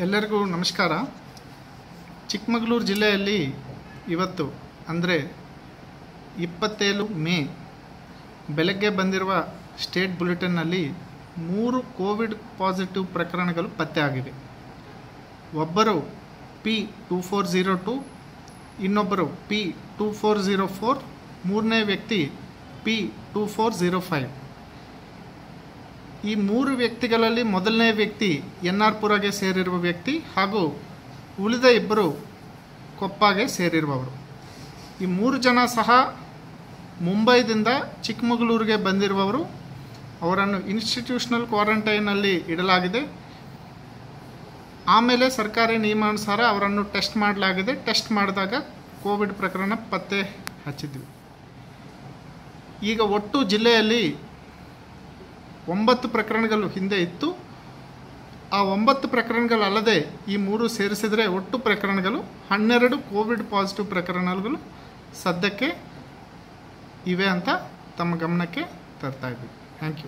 ಎಲ್ಲರಿಗೂ ನಮಸ್ಕಾರ ಚಿಕ್ಕಮಗಳೂರು ಜಿಲ್ಲೆಯಲ್ಲಿ ಇವತ್ತು ಅಂದರೆ ಇಪ್ಪತ್ತೇಳು ಮೇ ಬೆಳಗ್ಗೆ ಬಂದಿರುವ ಸ್ಟೇಟ್ ಬುಲೆಟಿನ್ನಲ್ಲಿ ಮೂರು ಕೋವಿಡ್ ಪಾಸಿಟಿವ್ ಪ್ರಕರಣಗಳು ಪತ್ತೆಯಾಗಿವೆ ಒಬ್ಬರು P two four zero two ಇನ್ನೊಬ್ಬರು P two four zero four ಮೂರನೇ ವ್ಯಕ್ತಿ P two four zero five ಈ ಮೂರು ವ್ಯಕ್ತಿಗಳಲ್ಲಿ ಮೊದಲನೇ ವ್ಯಕ್ತಿ ಎನ್ ಆರ್ ಪುರಗೆ ಸೇರಿರುವ ವ್ಯಕ್ತಿ ಹಾಗೂ ಉಳಿದ ಇಬ್ಬರು ಕೊಪ್ಪಗೆ ಸೇರಿರುವವರು ಈ ಮೂರು ಜನ ಸಹ ಮುಂಬೈದಿಂದ ಚಿಕ್ಕಮಗಳೂರಿಗೆ ಬಂದಿರುವವರು ಅವರನ್ನು ಇನ್ಸ್ಟಿಟ್ಯೂಷನಲ್ ಕ್ವಾರಂಟೈನಲ್ಲಿ ಇಡಲಾಗಿದೆ ಆಮೇಲೆ ಸರ್ಕಾರಿ ನಿಯಮಾನುಸಾರ ಅವರನ್ನು ಟೆಸ್ಟ್ ಮಾಡಲಾಗಿದೆ ಟೆಸ್ಟ್ ಮಾಡಿದಾಗ ಕೋವಿಡ್ ಪ್ರಕರಣ ಪತ್ತೆ ಹಚ್ಚಿದ್ವಿ ಈಗ ಒಟ್ಟು ಜಿಲ್ಲೆಯಲ್ಲಿ ಒಂಬತ್ತು ಪ್ರಕರಣಗಳು ಹಿಂದೆ ಇತ್ತು ಆ ಒಂಬತ್ತು ಪ್ರಕರಣಗಳಲ್ಲದೆ ಈ ಮೂರು ಸೇರಿಸಿದರೆ ಒಟ್ಟು ಪ್ರಕರಣಗಳು ಹನ್ನೆರಡು ಕೋವಿಡ್ ಪಾಸಿಟಿವ್ ಪ್ರಕರಣಗಳು ಸದ್ಯಕ್ಕೆ ಇವೆ ಅಂತ ತಮ್ಮ ಗಮನಕ್ಕೆ ತರ್ತಾ ಇದ್ದೀವಿ ಥ್ಯಾಂಕ್ ಯು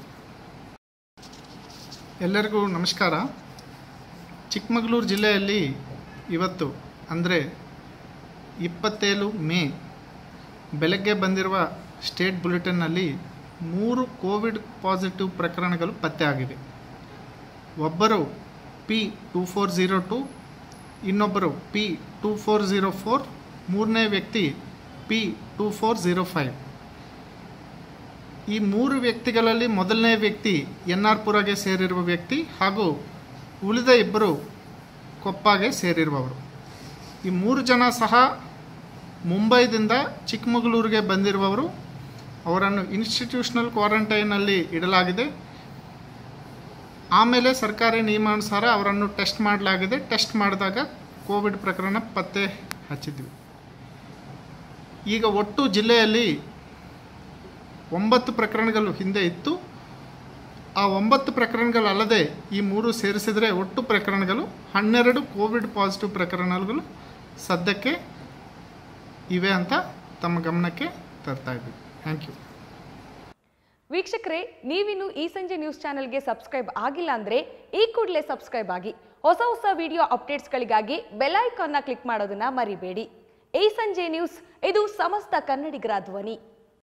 ಎಲ್ಲರಿಗೂ ನಮಸ್ಕಾರ ಚಿಕ್ಕಮಗಳೂರು ಜಿಲ್ಲೆಯಲ್ಲಿ ಇವತ್ತು ಅಂದರೆ ಇಪ್ಪತ್ತೇಳು ಮೇ ಬೆಳಗ್ಗೆ ಬಂದಿರುವ ಸ್ಟೇಟ್ ಬುಲೆಟಿನ್ನಲ್ಲಿ ಮೂರು ಕೋವಿಡ್ ಪಾಸಿಟಿವ್ ಪ್ರಕರಣಗಳು ಪತ್ತೆಯಾಗಿವೆ ಒಬ್ಬರು P two four zero two ಇನ್ನೊಬ್ಬರು P two four zero four ಮೂರನೇ ವ್ಯಕ್ತಿ P two four zero five ಈ ಮೂರು ವ್ಯಕ್ತಿಗಳಲ್ಲಿ ಮೊದಲನೇ ವ್ಯಕ್ತಿ ಎನ್ ಆರ್ ಪುರಗೆ ಸೇರಿರುವ ವ್ಯಕ್ತಿ ಹಾಗೂ ಉಳಿದ ಇಬ್ಬರು ಕೊಪ್ಪಗೆ ಸೇರಿರುವವರು ಈ ಮೂರು ಜನ ಸಹ ಮುಂಬೈದಿಂದ ಚಿಕ್ಕಮಗಳೂರಿಗೆ ಬಂದಿರುವವರು ಅವರನ್ನು ಇನ್ಸ್ಟಿಟ್ಯೂಷನಲ್ ಕ್ವಾರಂಟೈನಲ್ಲಿ ಇಡಲಾಗಿದೆ ಆಮೇಲೆ ಸರ್ಕಾರಿ ನಿಯಮಾನುಸಾರ ಅವರನ್ನು ಟೆಸ್ಟ್ ಮಾಡಲಾಗಿದೆ ಟೆಸ್ಟ್ ಮಾಡಿದಾಗ ಕೋವಿಡ್ ಪ್ರಕರಣ ಪತ್ತೆ ಹಚ್ಚಿದ್ವಿ ಈಗ ಒಟ್ಟು ಜಿಲ್ಲೆಯಲ್ಲಿ ಒಂಬತ್ತು ಪ್ರಕರಣಗಳು ಹಿಂದೆ ಇತ್ತು ಆ ಒಂಬತ್ತು ಪ್ರಕರಣಗಳಲ್ಲದೆ ಈ ಮೂರು ಸೇರಿಸಿದರೆ ಒಟ್ಟು ಪ್ರಕರಣಗಳು ಹನ್ನೆರಡು ಕೋವಿಡ್ ಪಾಸಿಟಿವ್ ಪ್ರಕರಣಗಳು ಸದ್ಯಕ್ಕೆ ಇವೆ ಅಂತ ತಮ್ಮ ಗಮನಕ್ಕೆ ತರ್ತಾ ಇದ್ದೀವಿ ಥ್ಯಾಂಕ್ ಯು ವೀಕ್ಷಕರೇ ನೀವಿನ್ನು ಈ ಸಂಜೆ ನ್ಯೂಸ್ ಚಾನೆಲ್ಗೆ ಸಬ್ಸ್ಕ್ರೈಬ್ ಆಗಿಲ್ಲ ಅಂದ್ರೆ ಈ ಕೂಡಲೇ ಸಬ್ಸ್ಕ್ರೈಬ್ ಆಗಿ ಹೊಸ ಹೊಸ ವಿಡಿಯೋ ಅಪ್ಡೇಟ್ಸ್ಗಳಿಗಾಗಿ ಬೆಲ್ ಐಕಾನ್ನ ಕ್ಲಿಕ್ ಮಾಡೋದನ್ನ ಮರಿಬೇಡಿ ಈ ಸಂಜೆ ನ್ಯೂಸ್ ಇದು ಸಮಸ್ತ ಕನ್ನಡಿಗರ ಧ್ವನಿ